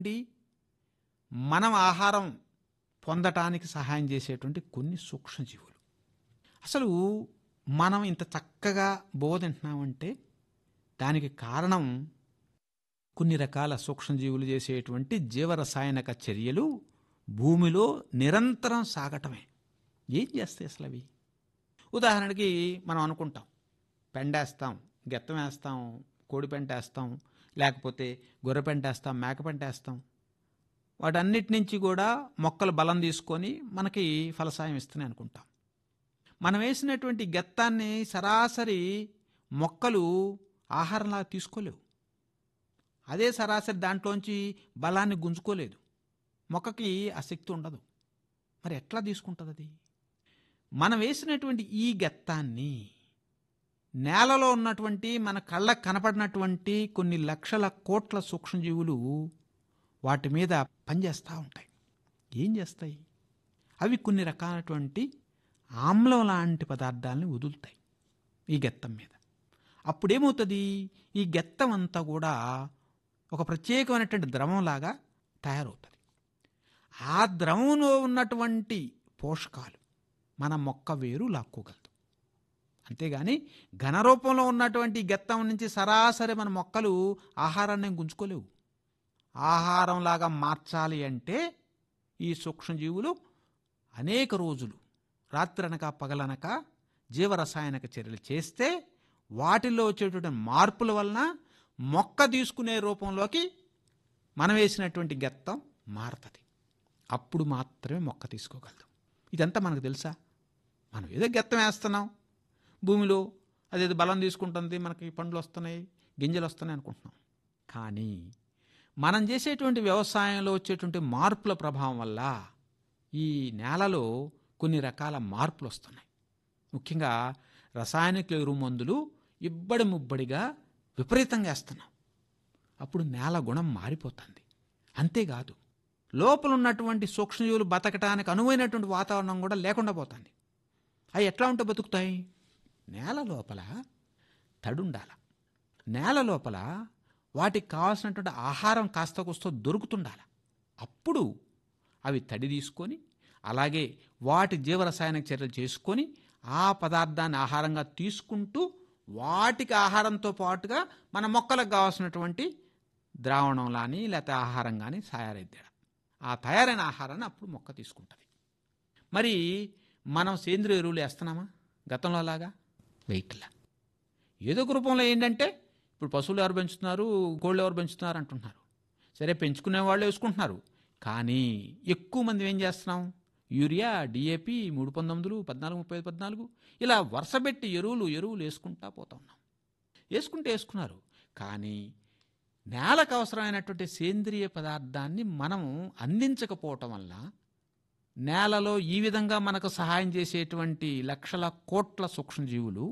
నుండి మనం ఆహారం పొందటానికి సహాయం చేసేటువంటి కొన్ని సూక్ష్మజీవులు అసలు మనం ఇంత చక్కగా బోధింటున్నామంటే దానికి కారణం కొన్ని రకాల సూక్ష్మజీవులు చేసేటువంటి జీవరసాయనిక చర్యలు భూమిలో నిరంతరం సాగటమే ఏం చేస్తాయి అసలు అవి ఉదాహరణకి మనం అనుకుంటాం పెండేస్తాం గెత్తం వేస్తాం కోడి పెంట వేస్తాం లేకపోతే గొర్రె పెంట వేస్తాం మేక పెంట వేస్తాం వాటన్నిటి నుంచి కూడా మొక్కలు బలం తీసుకొని మనకి ఫలసాయం ఇస్తున్నాయి అనుకుంటాం మనం వేసినటువంటి గెత్తాన్ని సరాసరి మొక్కలు ఆహారంలా తీసుకోలేవు అదే సరాసరి దాంట్లోంచి బలాన్ని గుంజుకోలేదు మొక్కకి ఆ శక్తి ఉండదు మరి ఎట్లా తీసుకుంటుంది అది మనం వేసినటువంటి ఈ గెత్తాన్ని నేలలో ఉన్నటువంటి మన కళ్ళకు కనపడినటువంటి కొన్ని లక్షల కోట్ల సూక్ష్మజీవులు వాటి మీద పనిచేస్తూ ఉంటాయి ఏం చేస్తాయి అవి కొన్ని రకాలైనటువంటి ఆమ్లం లాంటి పదార్థాలని వదులుతాయి ఈ గెత్తం మీద అప్పుడేమవుతుంది ఈ గెత్తం అంతా కూడా ఒక ప్రత్యేకమైనటువంటి ద్రవంలాగా తయారవుతుంది ఆ ద్రవంలో ఉన్నటువంటి పోషకాలు మన మొక్క వేరు లాక్కోగలదు అంతేగాని ఘనరూపంలో ఉన్నటువంటి గెత్తం నుంచి సరాసరి మన మొక్కలు ఆహారాన్ని గుంజుకోలేవు ఆహారంలాగా మార్చాలి అంటే ఈ సూక్ష్మజీవులు అనేక రోజులు రాత్రనక పగలనక జీవరసాయనిక చర్యలు చేస్తే వాటిల్లో వచ్చేటువంటి మార్పుల వలన మొక్క తీసుకునే రూపంలోకి మనం వేసినటువంటి గెత్తం మారుతుంది అప్పుడు మాత్రమే మొక్క తీసుకోగలదు ఇదంతా మనకు తెలుసా మనం ఏదో గెత్తం వేస్తున్నాం భూమిలో అదేదో బలం తీసుకుంటుంది మనకి పండ్లు వస్తున్నాయి గింజలు వస్తున్నాయి అనుకుంటున్నాం కానీ మనం చేసేటువంటి వ్యవసాయంలో వచ్చేటువంటి మార్పుల ప్రభావం వల్ల ఈ నేలలో కొన్ని రకాల మార్పులు వస్తున్నాయి ముఖ్యంగా రసాయనిక ఎరువు మందులు ఇబ్బడి ముబ్బడిగా విపరీతంగా వేస్తున్నాం అప్పుడు నేల గుణం మారిపోతుంది అంతేకాదు లోపల ఉన్నటువంటి సూక్ష్మజీవులు బతకటానికి అనువైనటువంటి వాతావరణం కూడా లేకుండా పోతుంది అవి ఎట్లా ఉంటే బతుకుతాయి నేల లోపల తడుండాల నేల లోపల వాటికి కావాల్సినటువంటి ఆహారం కాస్త కూస్తో దొరుకుతుండాల అప్పుడు అవి తడి తీసుకొని అలాగే వాటి జీవరసాయనిక చర్యలు చేసుకొని ఆ పదార్థాన్ని ఆహారంగా తీసుకుంటూ వాటికి ఆహారంతో పాటుగా మన మొక్కలకు కావాల్సినటువంటి ద్రావణం కానీ లేకపోతే ఆహారం కానీ తయారైద్దాడు ఆ తయారైన ఆహారాన్ని అప్పుడు మొక్క తీసుకుంటుంది మరి మనం సేంద్రియ ఎరువులు వేస్తున్నామా గతంలో లాగా వెయిట్లా ఏదో ఒక రూపంలో ఏంటంటే ఇప్పుడు పశువులు ఎవరు పెంచుతున్నారు కోళ్ళు ఎవరు పెంచుతున్నారు అంటున్నారు సరే పెంచుకునే వాళ్ళు వేసుకుంటున్నారు కానీ ఎక్కువ మంది ఏం చేస్తున్నాం యూరియా డిఏపి మూడు పంతొమ్మిదిలు పద్నాలుగు ముప్పై ఐదు పద్నాలుగు ఇలా వరుసపెట్టి ఎరువులు ఎరువులు వేసుకుంటా పోతా ఉన్నాం వేసుకుంటే వేసుకున్నారు కానీ నేలకు అవసరమైనటువంటి సేంద్రియ పదార్థాన్ని మనము అందించకపోవటం వల్ల నేలలో ఈ విధంగా మనకు సహాయం చేసేటువంటి లక్షల కోట్ల సూక్ష్మజీవులు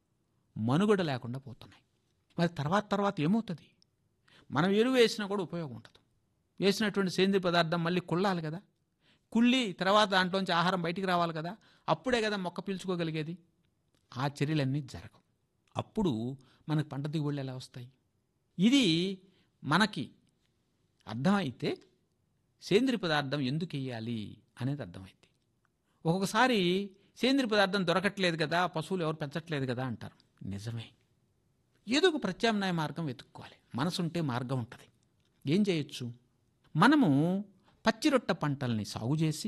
మనుగడ లేకుండా పోతున్నాయి మరి తర్వాత తర్వాత ఏమవుతుంది మనం ఎరువు వేసినా కూడా ఉపయోగం ఉండదు వేసినటువంటి సేంద్రియ పదార్థం మళ్ళీ కుళ్ళాలి కదా కుళ్ళి తర్వాత దాంట్లోంచి ఆహారం బయటికి రావాలి కదా అప్పుడే కదా మొక్క పీల్చుకోగలిగేది ఆ చర్యలన్నీ జరగవు అప్పుడు మనకు పంట దిగుబడులు ఎలా వస్తాయి ఇది మనకి అర్థమైతే సేంద్రియ పదార్థం ఎందుకు వేయాలి అనేది అర్థమైంది ఒక్కొక్కసారి సేంద్రియ పదార్థం దొరకట్లేదు కదా పశువులు ఎవరు పెంచట్లేదు కదా అంటారు నిజమే ఏదో ఒక ప్రత్యామ్నాయ మార్గం వెతుక్కోవాలి మనసుంటే మార్గం ఉంటుంది ఏం చేయొచ్చు మనము పచ్చిరొట్ట పంటల్ని సాగు చేసి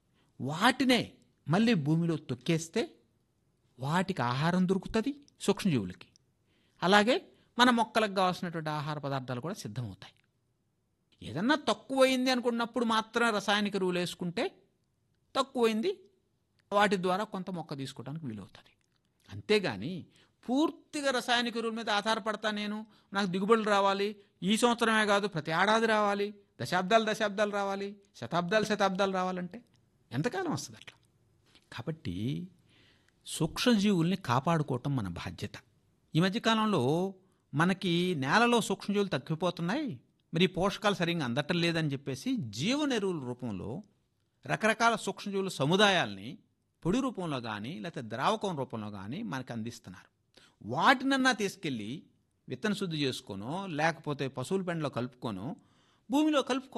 వాటినే మళ్ళీ భూమిలో తొక్కేస్తే వాటికి ఆహారం దొరుకుతుంది సూక్ష్మజీవులకి అలాగే మన మొక్కలకు కావాల్సినటువంటి ఆహార పదార్థాలు కూడా సిద్ధమవుతాయి ఏదన్నా తక్కువైంది అనుకున్నప్పుడు మాత్రమే రసాయనిక ఎరువులు వేసుకుంటే తక్కువైంది వాటి ద్వారా కొంత మొక్క తీసుకోవడానికి వీలవుతుంది అంతేగాని పూర్తిగా రసాయనిక ఎరువుల మీద ఆధారపడతా నేను నాకు దిగుబడులు రావాలి ఈ సంవత్సరమే కాదు ప్రతి ఏడాది రావాలి దశాబ్దాలు దశాబ్దాలు రావాలి శతాబ్దాలు శతాబ్దాలు రావాలంటే ఎంతకాలం వస్తుంది అట్లా కాబట్టి సూక్ష్మజీవుల్ని కాపాడుకోవటం మన బాధ్యత ఈ మధ్యకాలంలో మనకి నేలలో సూక్ష్మజీవులు తగ్గిపోతున్నాయి మరి ఈ పోషకాలు సరిగ్గా అందటం లేదని చెప్పేసి జీవన ఎరువుల రూపంలో రకరకాల సూక్ష్మజీవుల సముదాయాల్ని పొడి రూపంలో కానీ లేకపోతే ద్రావకం రూపంలో కానీ మనకు అందిస్తున్నారు వాటినన్నా తీసుకెళ్ళి విత్తన శుద్ధి చేసుకోనో లేకపోతే పశువుల పెండలో కలుపుకోనో భూమిలో కలుపుకో